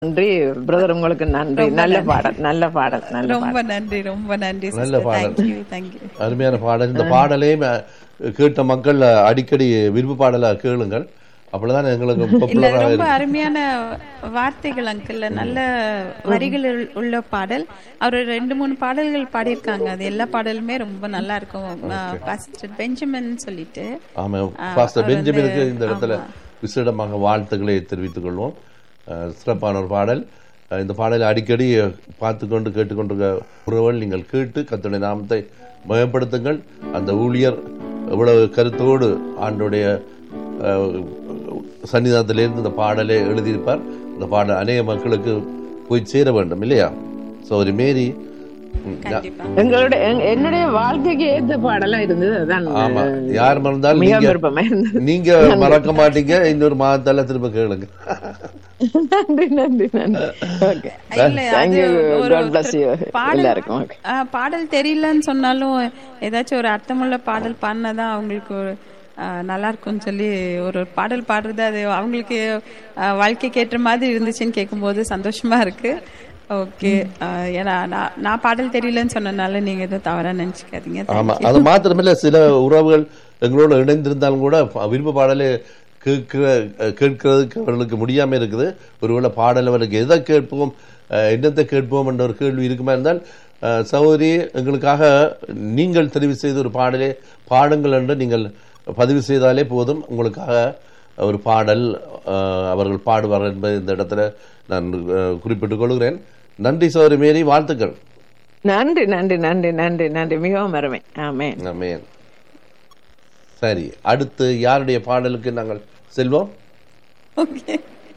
நன்றி பிரதர் உங்களுக்கு நன்றி நல்ல பாடல் நல்ல பாடல் நல்ல ரொம்ப நன்றி ரொம்ப நன்றி நல்ல சிஸ்டர் பாடல். தேங்க்யூ தேங்க்யூ அருமையான பாடல் இந்த பாடலையும் அஹ், கேட்ட மக்கள் அடிக்கடி விருப்ப பாடலா கேளுங்கள் அப்பதான் எங்களுக்கு இல்ல பாப்புலராக ரொம்ப அருமையான வார்த்தைகள் அங்கிள் நல்ல வரிகள் உள்- உள்ள பாடல் அவர் ரெண்டு மூணு பாடல்கள் பாடியிருக்காங்க அது எல்லா பாடலுமே ரொம்ப நல்லா இருக்கும் பாஸ்டர் பெஞ்சமின் சொல்லிட்டு ஆமா ஆ, பாஸ்டர் அவர் பெஞ்சமினுக்கு வந்து- இந்த இடத்துல விசேடமாக வாழ்த்துக்களை தெரிவித்துக் கொள்வோம் அஹ், சிறப்பான ஒரு பாடல் அஹ், இந்த பாடலை அடிக்கடி பார்த்து கொண்டு கேட்டுக்கொண்டிருக்க உறவுகள் நீங்கள் கேட்டு கத்துடைய நாமத்தை மயப்படுத்துங்கள் அந்த ஊழியர் எவ்வளவு கருத்தோடு ஆண்டுடைய அஹ், சன்னிதானத்திலிருந்து இந்த பாடலை எழுதியிருப்பார் இந்த பாடல் அநேக மக்களுக்கு போய் சேர வேண்டும் இல்லையா சௌரி மேரி ம், கண்டிப்பா எங்களுடைய எங்க- என்னுடைய வாழ்க்கைக்கு ஏத்த பாடலா இருந்தது அதான் ஆமா யார் மறந்தாலும் மிக நீங்க விருப்பமா இருந்தது நீங்க மறக்க மாட்டீங்க இன்னொரு மாதத்தால திரும்ப கேளுங்க நன்றி நன்றி நன்றி ஓகே இல்ல Thank அது you. ஒரு God bless you. பாடல் எல்லாருக்கும். Okay. ஆ, பாடல் தெரியலன்னு சொன்னாலும் ஏதாச்சும் ஒரு அர்த்தமுள்ள பாடல் பாடினாதான் அவங்களுக்கு ஒரு, ஆ, நல்லா இருக்கும்னு சொல்லி ஒரு ஒரு பாடல் பாடுறது அது அவங்களுக்கு ஆ, வாழ்க்கைக்கு ஏற்ற மாதிரி இருந்துச்சுன்னு கேட்கும்போது சந்தோஷமா இருக்கு ஓகே ஏன்னா நான் நான் பாடல் தெரியலன்னு சொன்னனால நீங்க எதுவும் தவறா நினைச்சுக்காதீங்க ஆமா அது மாத்திரமில்ல சில உறவுகள் எங்களோட இணைந்திருந்தாலும் கூட ப- விருப்ப பாடலை கேட்கிற கேட்கறதுக்கு அவர்களுக்கு முடியாம இருக்குது ஒருவேளை பாடல் அவர்களுக்கு எதை கேட்போம் அஹ், என்னத்தை கேட்போம் என்ற ஒரு கேள்வி இருக்குமா இருந்தால் அஹ், சகோதரி எங்களுக்காக நீங்கள் தெரிவு செய்த ஒரு பாடலே பாடுங்கள் என்று நீங்கள் பதிவு செய்தாலே போதும் உங்களுக்காக ஒரு பாடல் அஹ், அவர்கள் பாடுவார் என்பதை இந்த இடத்துல நான் அஹ், குறிப்பிட்டுக் கொள்கிறேன் நன்றி சகோதரி மேரி வாழ்த்துக்கள் நன்றி நன்றி நன்றி நன்றி நன்றி மிகவும் அருமை ஆமென் ஆமென் சரி அடுத்து யாருடைய பாடலுக்கு நாங்கள் செல்வோம் ஓகே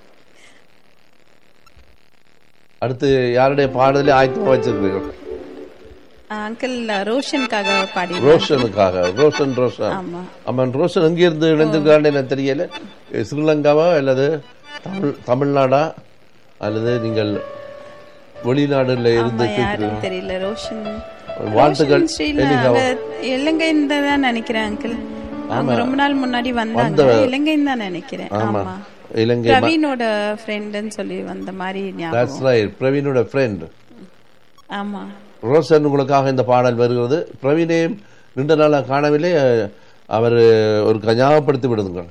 அடுத்து யாருடைய பாடலை ஆயத்தமா வச்சிருக்கீர்கள் அங்கிள் ரோஷனுக்காக பாடி ரோஷனுக்காக ரோஷன் ரோஷன் ஆமா ஆமாம் ரோஷன் எங்க இருந்து இணைந்திருக்கான்னு எனக்கு தெரியல ஸ்ரீலங்காவா அல்லது தமிழ் தமிழ்நாடா அல்லது நீங்கள் வெளிநாடுல இருந்து ஆமா யாரும் தெரியல ரோஷன் வாழ்த்துக்கள் ரோஷன் ஸ்ரீல அவங்க இலங்கைன்னு தான் நினைக்கிறேன் அங்கிள் அவங்க ரொம்ப நாள் முன்னாடி வந்தாங்க இலங்கைன்னு தான் நினைக்கிறேன் ஆமா இலங்கை பிரவீனோட ஃப்ரெண்டுன்னு சொல்லி வந்த மாதிரி ஞாபகம் That's right. பிரவீனோட ஃப்ரெண்ட் ஆமா ரோஷன் உங்களுக்காக இந்த பாடல் வருகிறது பிரவீனையும் நீண்ட நாளாக காணவில்லை அஹ், அவர் ஒரு ஞாபகப்படுத்தி விடுங்கள்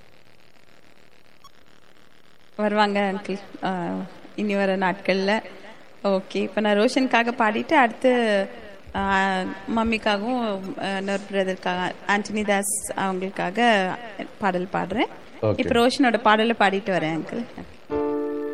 வருவாங்க அங்கிள் இனி வர நாட்கள்ல ஓகே இப்போ நான் ரோஷனுக்காக பாடிட்டு அடுத்து ஆ, மம்மிக்காகவும் ஆ, இன்னொரு பிரதருக்காக ஆண்டனி தாஸ் அவங்களுக்காக பாடல் பாடுறேன் இப்போ ரோஷனோட பாடலை பாடிட்டு வரேன் அங்கிள்